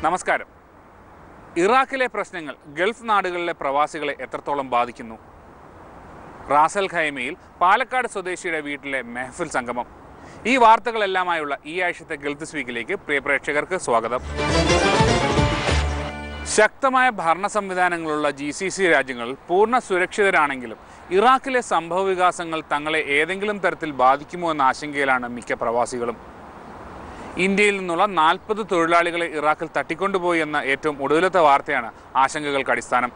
നമസ്കാരം ഇറാഖിലെ പ്രശ്നങ്ങൾ ഗൾഫ് നാടുകളിലെ പ്രവാസികളെ എത്രത്തോളം ബാധിക്കുന്നു റാസൽ ഖൈമയിൽ പാലക്കാട് സ്വദേശിയുടെ വീട്ടിലെ മെഹഫിൽ സംഗമം ഈ വാർത്തകളെല്ലാമായുള്ള ഈ ആഴ്ചത്തെ ഗൾഫ് സ്പീക്കിലേക്ക് പ്രിയ പ്രേക്ഷകർക്ക് സ്വാഗതം ശക്തമായ ഭരണ സംവിധാനങ്ങളുള്ള ജി സി സി രാജ്യങ്ങളിൽ പൂർണ്ണ സുരക്ഷിതരാണെങ്കിലും ഇറാഖിലെ സംഭവ വികാസങ്ങൾ തങ്ങളെ ഏതെങ്കിലും തരത്തിൽ ബാധിക്കുമോ എന്ന ആശങ്കയിലാണ് മിക്ക പ്രവാസികളും ഇന്ത്യയിൽ നിന്നുള്ള നാൽപ്പത് തൊഴിലാളികളെ ഇറാഖിൽ തട്ടിക്കൊണ്ടുപോയി എന്ന ഏറ്റവും ഒടുവിലത്തെ വാർത്തയാണ് ആശങ്കകൾക്ക് അടിസ്ഥാനം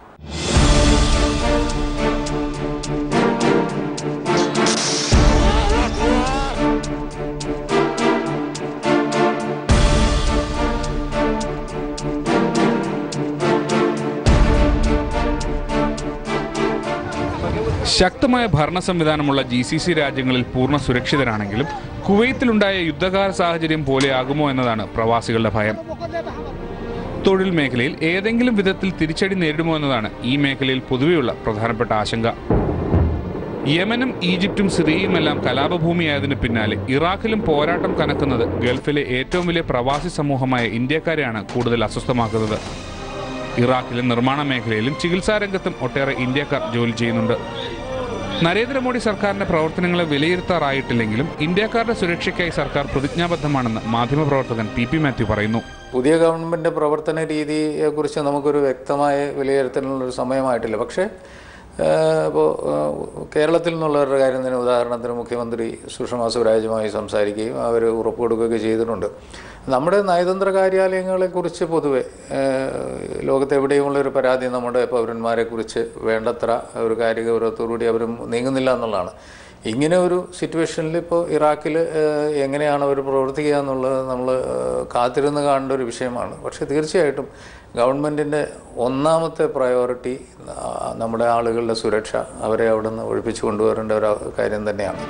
ശക്തമായ ഭരണ സംവിധാനമുള്ള ജി സി സി രാജ്യങ്ങളിൽ പൂർണ്ണ സുരക്ഷിതരാണെങ്കിലും കുവൈത്തിലുണ്ടായ യുദ്ധകാല സാഹചര്യം പോലെയാകുമോ എന്നതാണ് പ്രവാസികളുടെ ഭയം തൊഴിൽ മേഖലയിൽ ഏതെങ്കിലും വിധത്തിൽ തിരിച്ചടി നേരിടുമോ എന്നതാണ് ഈ മേഖലയിൽ പൊതുവെയുള്ള പ്രധാനപ്പെട്ട ആശങ്ക യമനും ഈജിപ്തും സിറിയയുമെല്ലാം കലാപഭൂമിയായതിനു പിന്നാലെ ഇറാഖിലും പോരാട്ടം കനക്കുന്നത് ഗൾഫിലെ ഏറ്റവും വലിയ പ്രവാസി സമൂഹമായ ഇന്ത്യക്കാരെയാണ് കൂടുതൽ അസ്വസ്ഥമാക്കുന്നത് ഇറാഖിലെ നിർമ്മാണ മേഖലയിലും ചികിത്സാ രംഗത്തും ഒട്ടേറെ ഇന്ത്യക്കാർ ജോലി ചെയ്യുന്നുണ്ട് നരേന്ദ്രമോദി സർക്കാരിന്റെ പ്രവർത്തനങ്ങളെ വിലയിരുത്താറായിട്ടില്ലെങ്കിലും ഇന്ത്യക്കാരുടെ സുരക്ഷയ്ക്കായി സർക്കാർ പ്രതിജ്ഞാബദ്ധമാണെന്ന് മാധ്യമപ്രവർത്തകൻ പി പി മാത്യു പറയുന്നു പുതിയ ഗവൺമെൻറ് പ്രവർത്തന രീതിയെക്കുറിച്ച് നമുക്കൊരു വ്യക്തമായ വിലയിരുത്തലിനുള്ളൊരു സമയമായിട്ടില്ല പക്ഷേ ഇപ്പോൾ കേരളത്തിൽ നിന്നുള്ളവരുടെ കാര്യം തന്നെ ഉദാഹരണത്തിന് മുഖ്യമന്ത്രി സുഷമ സ്വരാജുമായി സംസാരിക്കുകയും അവർ ഉറപ്പ് കൊടുക്കുകയൊക്കെ ചെയ്തിട്ടുണ്ട് നമ്മുടെ നയതന്ത്ര കാര്യാലയങ്ങളെക്കുറിച്ച് പൊതുവെ ലോകത്തെവിടെയുമുള്ള ഒരു പരാതി നമ്മുടെ പൗരന്മാരെക്കുറിച്ച് വേണ്ടത്ര ഒരു കാര്യഗൗരവത്തോടുകൂടി അവർ നീങ്ങുന്നില്ല എന്നുള്ളതാണ് ഇങ്ങനെ ഒരു സിറ്റുവേഷനിൽ ഇപ്പോൾ ഇറാഖിൽ എങ്ങനെയാണ് അവർ പ്രവർത്തിക്കുക എന്നുള്ളത് നമ്മൾ കാത്തിരുന്ന് കാണേണ്ട ഒരു വിഷയമാണ് പക്ഷേ തീർച്ചയായിട്ടും ഗവൺമെൻറ്റിൻ്റെ ഒന്നാമത്തെ പ്രയോറിറ്റി നമ്മുടെ ആളുകളുടെ സുരക്ഷ അവരെ അവിടെ നിന്ന് ഒഴിപ്പിച്ചു കൊണ്ടുവരേണ്ട ഒരു കാര്യം തന്നെയാണ്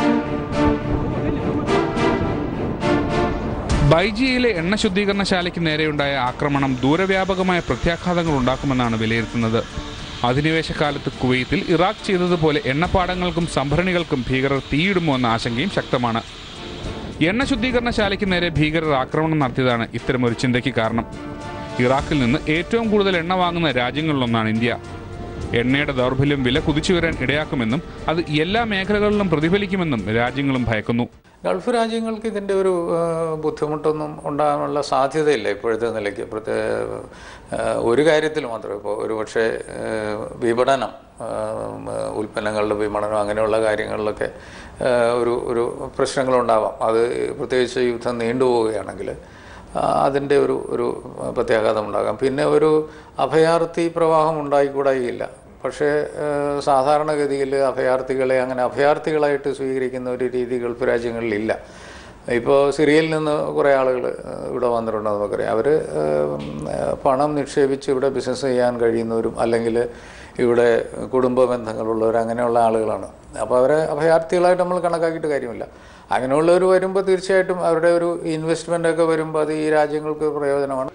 ബൈജിയയിലെ എണ്ണ ശുദ്ധീകരണശാലയ്ക്ക് നേരെയുണ്ടായ ആക്രമണം ദൂരവ്യാപകമായ പ്രത്യാഘാതങ്ങൾ ഉണ്ടാക്കുമെന്നാണ് വിലയിരുത്തുന്നത് അധിനിവേശ കാലത്ത് കുവൈത്തിൽ ഇറാഖ് ചെയ്തതുപോലെ എണ്ണപ്പാടങ്ങൾക്കും സംഭരണികൾക്കും ഭീകരർ തീയിടുമോ എന്ന ആശങ്കയും ശക്തമാണ് എണ്ണ ശുദ്ധീകരണശാലയ്ക്ക് നേരെ ഭീകരർ ആക്രമണം നടത്തിയതാണ് ഇത്തരമൊരു ചിന്തയ്ക്ക് കാരണം ഇറാഖിൽ നിന്ന് ഏറ്റവും കൂടുതൽ എണ്ണ വാങ്ങുന്ന രാജ്യങ്ങളിലൊന്നാണ് ഇന്ത്യ എണ്ണയുടെ ദൗർബല്യം വില കുതിച്ചു വരാൻ ഇടയാക്കുമെന്നും അത് എല്ലാ മേഖലകളിലും പ്രതിഫലിക്കുമെന്നും രാജ്യങ്ങളും ഭയക്കുന്നു ഗൾഫ് രാജ്യങ്ങൾക്ക് ഇതിൻ്റെ ഒരു ബുദ്ധിമുട്ടൊന്നും ഉണ്ടാകാനുള്ള സാധ്യതയില്ല ഇപ്പോഴത്തെ നിലയ്ക്ക് പ്രത്യേക ഒരു കാര്യത്തിൽ മാത്രം ഇപ്പോൾ ഒരു പക്ഷേ വിപണനം ഉൽപ്പന്നങ്ങളുടെ വിപണനം അങ്ങനെയുള്ള കാര്യങ്ങളിലൊക്കെ ഒരു ഒരു പ്രശ്നങ്ങളുണ്ടാവാം അത് പ്രത്യേകിച്ച് യുദ്ധം നീണ്ടുപോവുകയാണെങ്കിൽ അതിൻ്റെ ഒരു ഒരു പ്രത്യാഘാതം ഉണ്ടാകാം പിന്നെ ഒരു അഭയാർത്ഥി പ്രവാഹം ഉണ്ടായിക്കൂടായില്ല പക്ഷേ സാധാരണഗതിയിൽ അഭയാർത്ഥികളെ അങ്ങനെ അഭയാർത്ഥികളായിട്ട് സ്വീകരിക്കുന്ന ഒരു രീതി ഗൾഫ് രാജ്യങ്ങളിലില്ല ഇപ്പോൾ സിറിയയിൽ നിന്ന് കുറേ ആളുകൾ ഇവിടെ വന്നിട്ടുണ്ട് നമുക്കറിയാം അവർ പണം നിക്ഷേപിച്ച് ഇവിടെ ബിസിനസ് ചെയ്യാൻ കഴിയുന്നവരും അല്ലെങ്കിൽ ഇവിടെ കുടുംബ ബന്ധങ്ങളുള്ളവർ അങ്ങനെയുള്ള ആളുകളാണ് അപ്പോൾ അവരെ അഭയാർത്ഥികളായിട്ട് നമ്മൾ കണക്കാക്കിയിട്ട് കാര്യമില്ല അങ്ങനെയുള്ളവർ വരുമ്പോൾ തീർച്ചയായിട്ടും അവരുടെ ഒരു ഇൻവെസ്റ്റ്മെൻ്റ് ഒക്കെ വരുമ്പോൾ അത് ഈ രാജ്യങ്ങൾക്ക് പ്രയോജനമാണ്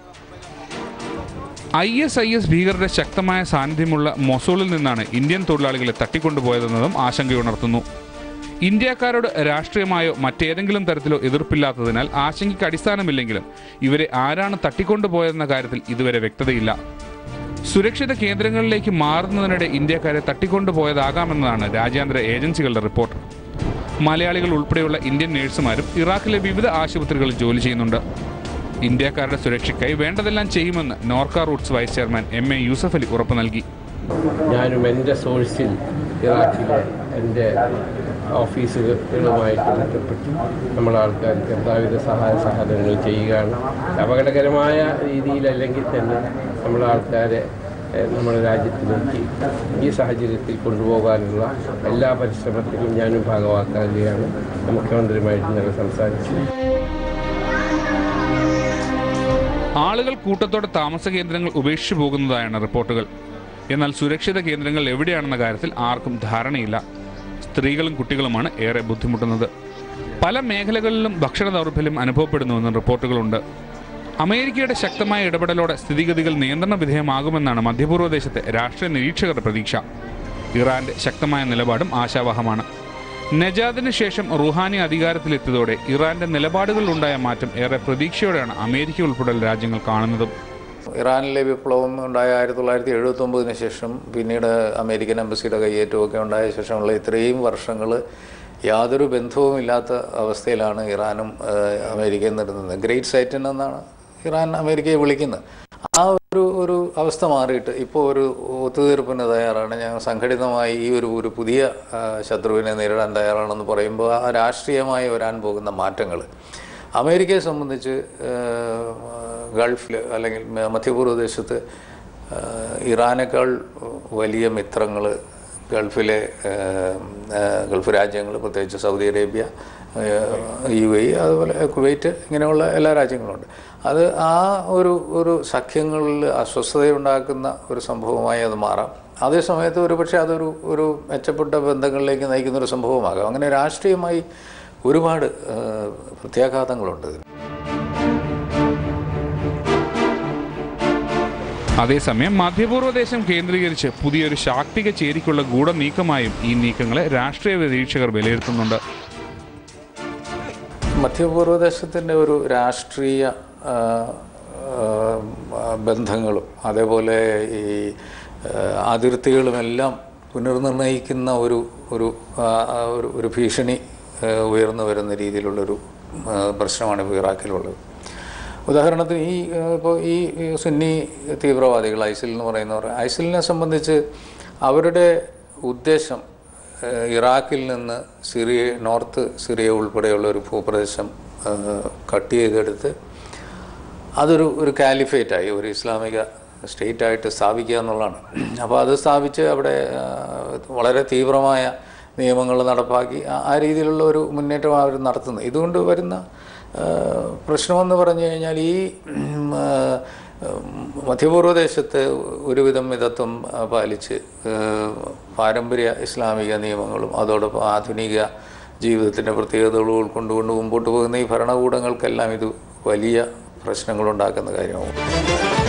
ഐ എസ് ഐ എസ് ഭീകരരുടെ ശക്തമായ സാന്നിധ്യമുള്ള മൊസൂളിൽ നിന്നാണ് ഇന്ത്യൻ തൊഴിലാളികളെ തട്ടിക്കൊണ്ടുപോയതെന്നതും ആശങ്കയുണർത്തുന്നു ഇന്ത്യക്കാരോട് രാഷ്ട്രീയമായോ മറ്റേതെങ്കിലും തരത്തിലോ എതിർപ്പില്ലാത്തതിനാൽ ആശങ്കയ്ക്ക് അടിസ്ഥാനമില്ലെങ്കിലും ഇവരെ ആരാണ് തട്ടിക്കൊണ്ടുപോയതെന്ന കാര്യത്തിൽ ഇതുവരെ വ്യക്തതയില്ല സുരക്ഷിത കേന്ദ്രങ്ങളിലേക്ക് മാറുന്നതിനിടെ ഇന്ത്യക്കാരെ തട്ടിക്കൊണ്ടുപോയതാകാമെന്നതാണ് രാജ്യാന്തര ഏജൻസികളുടെ റിപ്പോർട്ട് മലയാളികൾ ഉൾപ്പെടെയുള്ള ഇന്ത്യൻ നഴ്സുമാരും ഇറാഖിലെ വിവിധ ആശുപത്രികളിൽ ജോലി ചെയ്യുന്നുണ്ട് ഇന്ത്യക്കാരുടെ സുരക്ഷയ്ക്കായി വേണ്ടതെല്ലാം ചെയ്യുമെന്ന് Norka Roots vice chairman M A Yusuf Ali ഉറപ്പു നൽകി ഞാനും എൻ്റെ സോഴ്സിൽ ഇറാഖിലെ എൻ്റെ ഓഫീസുകളുമായിട്ട് ബന്ധപ്പെട്ട് നമ്മളെ ആൾക്കാർക്ക് എല്ലാവിധ സഹായ സഹകരണങ്ങൾ ചെയ്യുകയാണ് അപകടകരമായ രീതിയിലല്ലെങ്കിൽ തന്നെ നമ്മളെ ആൾക്കാരെ നമ്മുടെ രാജ്യത്തിലേക്ക് ഈ സാഹചര്യത്തിൽ കൊണ്ടുപോകാനുള്ള എല്ലാ പരിശ്രമത്തിലും ഞാനും ഭാഗമാക്കുകയാണ് മുഖ്യമന്ത്രിയുമായിട്ട് ഞങ്ങൾ സംസാരിച്ചു ആളുകൾ കൂട്ടത്തോടെ താമസ കേന്ദ്രങ്ങൾ ഉപേക്ഷിച്ചു പോകുന്നതായാണ് റിപ്പോർട്ടുകൾ എന്നാൽ സുരക്ഷിത കേന്ദ്രങ്ങൾ എവിടെയാണെന്ന കാര്യത്തിൽ ആർക്കും ധാരണയില്ല സ്ത്രീകളും കുട്ടികളുമാണ് ഏറെ ബുദ്ധിമുട്ടുന്നത് പല മേഖലകളിലും ഭക്ഷണ ദൗർബല്യം അനുഭവപ്പെടുന്നുവെന്നും റിപ്പോർട്ടുകളുണ്ട് അമേരിക്കയുടെ ശക്തമായ ഇടപെടലോടെ സ്ഥിതിഗതികൾ നിയന്ത്രണ വിധേയമാകുമെന്നാണ് മധ്യപൂർവ്വ ദേശത്തെ രാഷ്ട്രീയ നിരീക്ഷകരുടെ പ്രതീക്ഷ ഇറാന്റെ ശക്തമായ നിലപാടും ആശാവഹമാണ് നജാദിന് ശേഷം റുഹാനി അധികാരത്തിലെത്തിയതോടെ ഇറാന്റെ നിലപാടുകളിലുണ്ടായ മാറ്റം ഏറെ പ്രതീക്ഷയോടെയാണ് അമേരിക്ക ഉൾപ്പെടെയുള്ള രാജ്യങ്ങൾ കാണുന്നതും ഇറാനിലെ വിപ്ലവം ഉണ്ടായ ആയിരത്തി തൊള്ളായിരത്തി എഴുപത്തി ഒമ്പതിന് ശേഷം പിന്നീട് അമേരിക്കൻ എംബസിയുടെ കയ്യേറ്റമൊക്കെ ഉണ്ടായ ശേഷമുള്ള ഇത്രയും വർഷങ്ങൾ യാതൊരു ബന്ധവുമില്ലാത്ത അവസ്ഥയിലാണ് ഇറാനും ഏഹ്, അമേരിക്കയും നിരുന്നത് ഗ്രേറ്റ് സൈറ്റൻ എന്നാണ് ഇറാൻ അമേരിക്കയെ വിളിക്കുന്നത് ആ ഒരു ഒരു അവസ്ഥ മാറിയിട്ട് ഇപ്പോൾ ഒരു ഒത്തുതീർപ്പിന് തയ്യാറാണ് ഞങ്ങൾ സംഘടിതമായി ഈ ഒരു ഒരു പുതിയ ആ, ശത്രുവിനെ നേരിടാൻ തയ്യാറാണെന്ന് പറയുമ്പോൾ ആ രാഷ്ട്രീയമായി വരാൻ പോകുന്ന മാറ്റങ്ങൾ അമേരിക്കയെ സംബന്ധിച്ച് ഏഹ്, ഗൾഫിൽ അല്ലെങ്കിൽ മ- മധ്യപൂർവ്വ ദേശത്ത് ഏഹ്, ഇറാനേക്കാൾ വലിയ മിത്രങ്ങൾ ഗൾഫിലെ ഏഹ്, ഏഹ്, ഗൾഫ് രാജ്യങ്ങൾ പ്രത്യേകിച്ച് സൗദി അറേബ്യ ഏഹ്, യു എ അതുപോലെ കുവൈറ്റ് ഇങ്ങനെയുള്ള എല്ലാ രാജ്യങ്ങളുണ്ട് അത് ആ ഒരു ഒരു സഖ്യങ്ങളിൽ അസ്വസ്ഥതയുണ്ടാക്കുന്ന ഒരു സംഭവമായി അത് മാറാം അതേ സമയത്ത് ഒരു പക്ഷേ അതൊരു ഒരു മെച്ചപ്പെട്ട ബന്ധങ്ങളിലേക്ക് നയിക്കുന്ന ഒരു സംഭവമാകാം അങ്ങനെ രാഷ്ട്രീയമായി ഒരുപാട് ഏഹ്, പ്രത്യാഘാതങ്ങളുണ്ട് ഇതിന് അതേസമയം മധ്യപൂർവ്വദേശം കേന്ദ്രീകരിച്ച് പുതിയൊരു ശാക്തിക ചേരിക്കുള്ള ഗൂഢനീക്കമായും ഈ നീക്കങ്ങളെ രാഷ്ട്രീയ നിരീക്ഷകർ വിലയിരുത്തുന്നുണ്ട് മധ്യപൂർവ്വദേശത്തിൻ്റെ ഒരു രാഷ്ട്രീയ ആ, ആ, ബന്ധങ്ങളും അതേപോലെ ഈ ആ, അതിർത്തികളുമെല്ലാം പുനർനിർണയിക്കുന്ന ഒരു ഒരു ആ, ആ, ഒരു ഒരു ഭീഷണി ആ, ഉയർന്നു വരുന്ന രീതിയിലുള്ളൊരു ആ, പ്രശ്നമാണ് ഇപ്പോൾ ഇറാഖിലുള്ളത് ഉദാഹരണത്തിന് ഈ ആ, ഇപ്പോൾ ഈ ഈ സുന്നി തീവ്രവാദികൾ ഐസിൽ എന്ന് പറയുന്നവർ ഐസിലിനെ സംബന്ധിച്ച് അവരുടെ ഉദ്ദേശം ഏഹ് ഇറാഖിൽ നിന്ന് സിറിയ നോർത്ത് സിറിയ ഉൾപ്പെടെയുള്ള ഒരു ഭൂപ്രദേശം ഏഹ് കട്ട് ചെയ്തെടുത്ത് അതൊരു ഒരു കാലിഫേറ്റായി ഒരു ഇസ്ലാമിക സ്റ്റേറ്റായിട്ട് സ്ഥാപിക്കുക എന്നുള്ളതാണ് അപ്പോൾ അത് സ്ഥാപിച്ച് അവിടെ ഏഹ് വളരെ തീവ്രമായ നിയമങ്ങൾ നടപ്പാക്കി ആ- ആ രീതിയിലുള്ള ഒരു മുന്നേറ്റം അവർ നടത്തുന്നത് ഇതുകൊണ്ട് വരുന്ന ഏഹ് പ്രശ്നമെന്ന് പറഞ്ഞു കഴിഞ്ഞാൽ ഈ ഉം, ഏഹ്, മധ്യപൂർവ്വദേശത്ത് ഒരുവിധം മിതത്വം ആ, പാലിച്ച് ഏഹ്, പാരമ്പര്യ ഇസ്ലാമിക നിയമങ്ങളും അതോടൊപ്പം ആധുനിക ജീവിതത്തിൻ്റെ പ്രത്യേകതകളും ഉൾക്കൊണ്ടുകൊണ്ട് മുമ്പോട്ട് പോകുന്ന ഈ ഭരണകൂടങ്ങൾക്കെല്ലാം ഇത് വലിയ പ്രശ്നങ്ങളുണ്ടാക്കുന്ന കാര്യമാവും